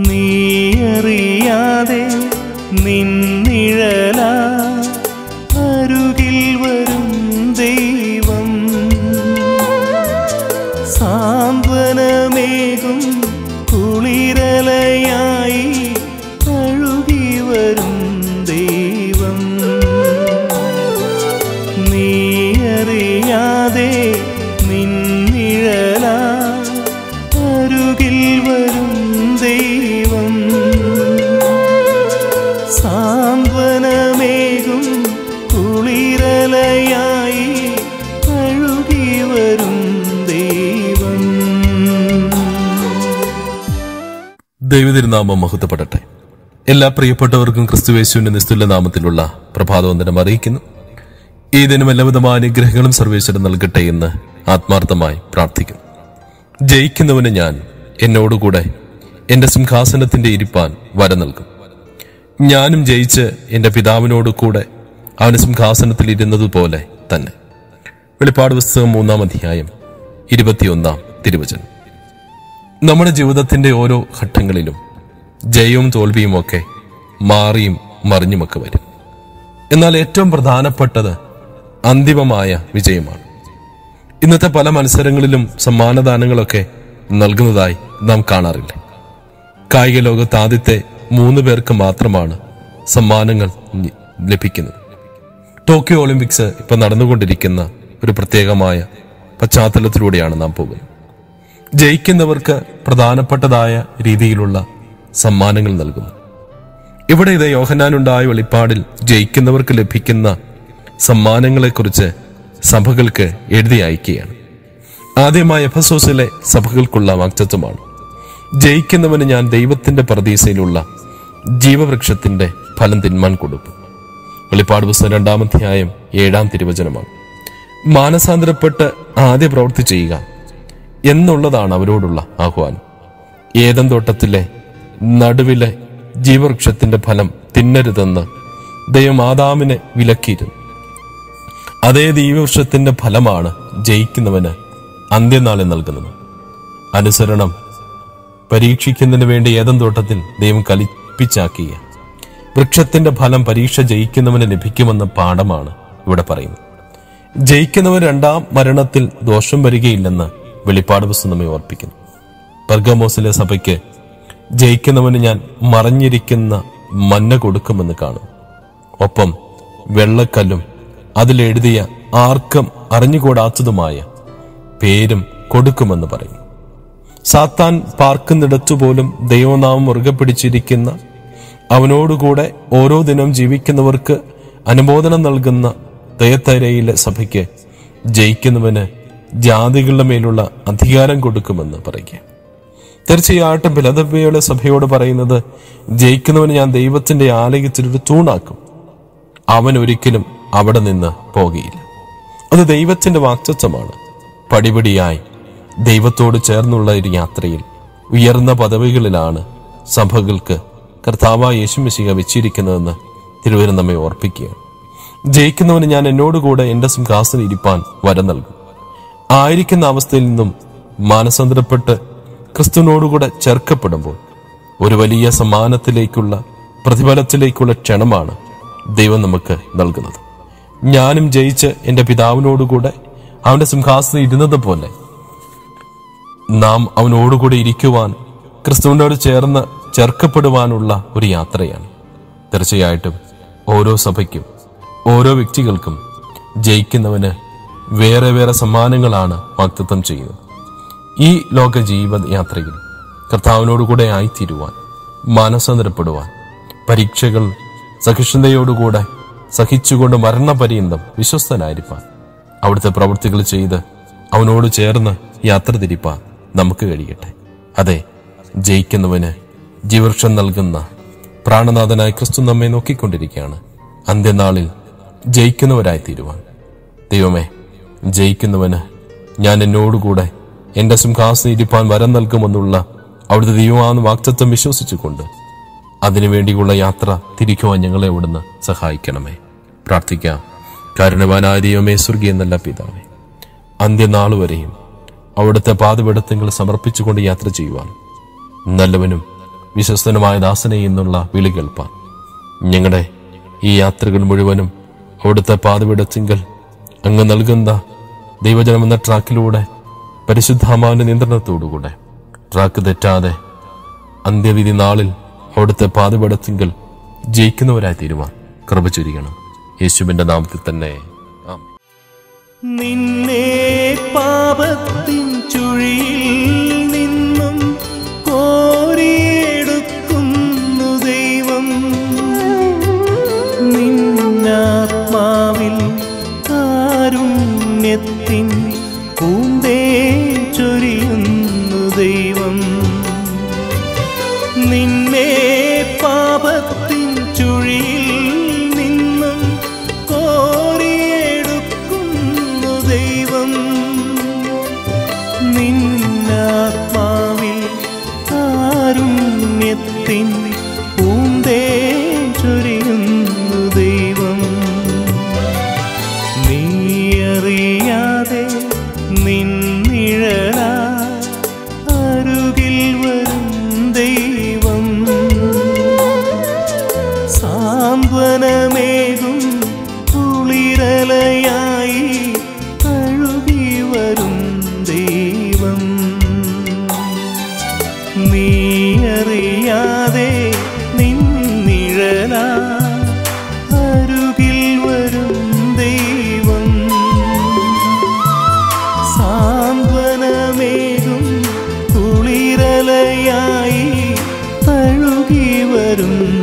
നീയറിയാതെ നിന്നിഴല അരുകിൽ വരും ദൈവം സാന്ത്വനമേകും കുളിരലയായി അഴുകി വരും ദൈവം നീയറിയാതെ നിന്നിഴല അരുകിൽ വരും ദൈവം സാന്ത്വനമേകും കുളിരലയായി അഴുകി വരും ദൈവം ദൈവതിരുനാമം മഹത്വപ്പെടട്ടെ എല്ലാ പ്രിയപ്പെട്ടവർക്കും ക്രിസ്തുവേശുവിന്റെ നിസ്തുല്യ നാമത്തിലുള്ള പ്രഭാതവന്ദനം അറിയിക്കുന്നു ഈ ദിനം എല്ലാവിധമായ അനുഗ്രഹങ്ങളും സർവേശ്വരൻ നൽകട്ടെ എന്ന് ആത്മാർത്ഥമായി പ്രാർത്ഥിക്കുന്നു ജയിക്കുന്നവന് ഞാൻ എന്നോടുകൂടെ എന്റെ സിംഹാസനത്തിന്റെ ഇരിപ്പാൻ വര നൽകും ഞാനും ജയിച്ച് എന്റെ പിതാവിനോട് കൂടെ അവന് സിംഹാസനത്തിൽ ഇരുന്നതുപോലെ തന്നെ വെളിപ്പാട് പുസ്തകം മൂന്നാം അധ്യായം ഇരുപത്തിയൊന്നാം തിരുവചനം നമ്മുടെ ജീവിതത്തിന്റെ ഓരോ ഘട്ടങ്ങളിലും ജയവും തോൽവിയും ഒക്കെ മാറിയും മറിഞ്ഞുമൊക്കെ വരും എന്നാൽ ഏറ്റവും പ്രധാനപ്പെട്ടത് അന്തിമമായ വിജയമാണ് ഇന്നത്തെ പല മത്സരങ്ങളിലും സമ്മാനദാനങ്ങളൊക്കെ നൽകുന്നതായി നാം കാണാറില്ല കായിക ലോകത്ത് ആദ്യത്തെ മൂന്ന് പേർക്ക് മാത്രമാണ് സമ്മാനങ്ങൾ നി- ലഭിക്കുന്നത് ടോക്കിയോ ഒളിമ്പിക്സ് ഇപ്പൊ നടന്നുകൊണ്ടിരിക്കുന്ന ഒരു പ്രത്യേകമായ പശ്ചാത്തലത്തിലൂടെയാണ് നാം പോകുന്നത് ജയിക്കുന്നവർക്ക് പ്രധാനപ്പെട്ടതായ രീതിയിലുള്ള സമ്മാനങ്ങൾ നൽകുന്നു ഇവിടെ ഇത് യോഹനാനുണ്ടായ വെളിപ്പാടിൽ ജയിക്കുന്നവർക്ക് ലഭിക്കുന്ന സമ്മാനങ്ങളെക്കുറിച്ച് സഭകൾക്ക് എഴുതി അയക്കുകയാണ് ആദ്യമായി എഫസോസിലെ സഭകൾക്കുള്ള വാക്തത്വമാണ് ജയിക്കുന്നവന് ഞാൻ ദൈവത്തിന്റെ പ്രതീസയിലുള്ള ജീവവൃക്ഷത്തിന്റെ ഫലം തിന്മാൻ കൊടുക്കും വെളിപ്പാട് പുസ്തകം രണ്ടാമധ്യായം ഏഴാം തിരുവചനമാണ് മാനസാന്തരപ്പെട്ട് ആദ്യ പ്രവൃത്തി ചെയ്യുക എന്നുള്ളതാണ് അവരോടുള്ള ആഹ്വാനം ഏതൻ തോട്ടത്തിലെ നടുവിലെ ജീവവൃക്ഷത്തിന്റെ ഫലം തിന്നരുതെന്ന് ദൈവം ആദാമിനെ വിലക്കിയിരുന്നു അതേ ദൈവവൃക്ഷത്തിന്റെ ഫലമാണ് ജയിക്കുന്നവന് അന്ത്യനാളിൽ നൽകുന്നത് അനുസരണം പരീക്ഷിക്കുന്നതിന് വേണ്ടി ഏതൻ തോട്ടത്തിൽ ദൈവം കലിപ്പിച്ചാക്കിയ വൃക്ഷത്തിന്റെ ഫലം പരീക്ഷ ജയിക്കുന്നവന് ലഭിക്കുമെന്ന പാഠമാണ് ഇവിടെ പറയുന്നത് ജയിക്കുന്നവൻ രണ്ടാം മരണത്തിൽ ദോഷം വരികയില്ലെന്ന് വെളിപ്പാട് പുസ്തകം നമ്മെ ഓർപ്പിക്കുന്നു പെർഗമോസിലെ സഭയ്ക്ക് ജയിക്കുന്നവന് ഞാൻ മറഞ്ഞിരിക്കുന്ന മന്ന കൊടുക്കുമെന്ന് കാണും ഒപ്പം വെള്ളക്കല്ലും അതിലെഴുതിയ ആർക്കും അറിഞ്ഞുകൂടാത്തതുമായ പേരും കൊടുക്കുമെന്ന് പറയും സാത്താൻ പാർക്കുന്നിടത്തുപോലും ദൈവനാമം മുറുകെ പിടിച്ചിരിക്കുന്ന അവനോടുകൂടെ ഓരോ ദിനം ജീവിക്കുന്നവർക്ക് അനുമോദനം നൽകുന്ന ദയത്തരയിലെ സഭയ്ക്ക് ജയിക്കുന്നവന് ജാതികളുടെ മേലുള്ള അധികാരം കൊടുക്കുമെന്ന് പറയുക തീർച്ചയായിട്ടും ഫിലദൽഫിയയുടെ സഭയോട് പറയുന്നത് ജയിക്കുന്നവന് ഞാൻ ദൈവത്തിന്റെ ആലയത്തിലൊരു തൂണാക്കും അവൻ ഒരിക്കലും അവിടെ നിന്ന് പോകുകയില്ല അത് ദൈവത്തിന്റെ വാക്തത്വമാണ് പടിപടിയായി ദൈവത്തോട് ചേർന്നുള്ള ഒരു യാത്രയിൽ ഉയർന്ന പദവികളിലാണ് സഭകൾക്ക് കർത്താവായ യേശുമിശിക വെച്ചിരിക്കുന്നതെന്ന് തിരുവരും നമ്മെ ഓർപ്പിക്കുകയാണ് ജയിക്കുന്നവന് ഞാൻ എന്നോടുകൂടെ എന്റെ സിംഹാസനം ഇരിപ്പാൻ വരം നൽകും ആയിരിക്കുന്ന അവസ്ഥയിൽ നിന്നും മാനസാന്തരപ്പെട്ട് ക്രിസ്തുവിനോടുകൂടെ ചേർക്കപ്പെടുമ്പോൾ ഒരു വലിയ സമ്മാനത്തിലേക്കുള്ള പ്രതിഫലത്തിലേക്കുള്ള ക്ഷണമാണ് ദൈവം നമുക്ക് നൽകുന്നത് ഞാനും ജയിച്ച് എന്റെ പിതാവിനോടുകൂടെ അവന്റെ സിംഹാസനം ഇരുന്നത് പോലെ നാം അവനോടുകൂടെ ഇരിക്കുവാൻ ക്രിസ്തുവിനോട് ചേർന്ന് ചേർക്കപ്പെടുവാനുള്ള ഒരു യാത്രയാണ് തീർച്ചയായിട്ടും ഓരോ സഭയ്ക്കും ഓരോ വ്യക്തികൾക്കും ജയിക്കുന്നവന് വേറെ വേറെ സമ്മാനങ്ങളാണ് വാക്തത്വം ചെയ്യുന്നത് ഈ ലോക ജീവിതയാത്രയിൽ കർത്താവിനോടുകൂടെ ആയിത്തീരുവാൻ മാനസാന്തരപ്പെടുവാൻ പരീക്ഷകൾ സഹിഷ്ണുതയോടുകൂടെ സഹിച്ചുകൊണ്ട് മരണപര്യന്തം വിശ്വസ്തനായിരിക്കാൻ അവിടുത്തെ പ്രവൃത്തികൾ ചെയ്ത് അവനോട് ചേർന്ന് യാത്ര തിരിപ്പാൻ നമുക്ക് കഴിയട്ടെ അതെ ജയിക്കുന്നവന് ജീവവൃക്ഷം നൽകുന്ന പ്രാണനാഥനായ ക്രിസ്തു നമ്മെ നോക്കിക്കൊണ്ടിരിക്കുകയാണ് അന്ത്യനാളിൽ ജയിക്കുന്നവരായി തീരുവാൻ ദൈവമേ ജയിക്കുന്നവന് ഞാൻ എന്നോടുകൂടെ എന്റെ സിംഹാസനം ഇരിപ്പാൻ വരം നൽകുമെന്നുള്ള അവിടുത്തെ ദൈവമാണെന്ന് വാക്തത്വം വിശ്വസിച്ചുകൊണ്ട് അതിനുവേണ്ടിയുള്ള യാത്ര തിരിക്കുവാൻ ഞങ്ങളെ അവിടുന്ന് സഹായിക്കണമേ പ്രാർത്ഥിക്കാം കാരണവാനായ ദൈവമേ സ്വർഗീയ നല്ല പിതാവേ അന്ത്യനാൾ വരെയും അവിടുത്തെ പാതപെടുത്തങ്ങൾ സമർപ്പിച്ചുകൊണ്ട് യാത്ര ചെയ്യുവാൻ നല്ലവനും വിശ്വസ്തനുമായ ദാസനെ എന്നുള്ള വിളി കേൾപ്പാൻ ഞങ്ങളുടെ ഈ യാത്രകൾ മുഴുവനും അവിടുത്തെ പാതപിടത്തിങ്കൽ അങ്ങ് നൽകുന്ന ദൈവജനം എന്ന ട്രാക്കിലൂടെ പരിശുദ്ധാമാവിന്റെ നിയന്ത്രണത്തോടുകൂടെ ട്രാക്ക് തെറ്റാതെ അന്ത്യവിധി നാളിൽ അവിടുത്തെ പാതപിടത്തിങ്കൽ ജയിക്കുന്നവരായി തീരുവാൻ കൃപ ചൊരിയണം യേശുവിന്റെ നാമത്തിൽ തന്നെ ആമേൻ. നിന്നെ പാപത്തിൻ ചുഴിയിൽ നിന്നും കോരിയെടുക്കുന്നു ദൈവം നിന്നാത്മാവിൽ കാരുണ്യത്തിൻ പൂന്തേ ചൊരിയുന്നു ദൈവം നിന്നെ പാപത്തിൻ ചുഴിയിൽ നിന്നും കോരിയെടുക്കുന്നു ദൈവം നിന്നാത്മാവിൽ കാരുണ്യത്തിൻ പൂന്തേ ചൊരിയുന്നു ദൈവം നീയറിയാതെ നിന്നിഴല അരുകിൽ വരും ദൈവം സാന്ത്വനമേകും കുളിരലയായി അഴുകി വരും ദൈവം നീയറിയാതെ നിന്നിഴല അരുകിൽ വരും ദൈവം സാന്ത്വനമേകും കുളിരലയായി അഴുകി വരും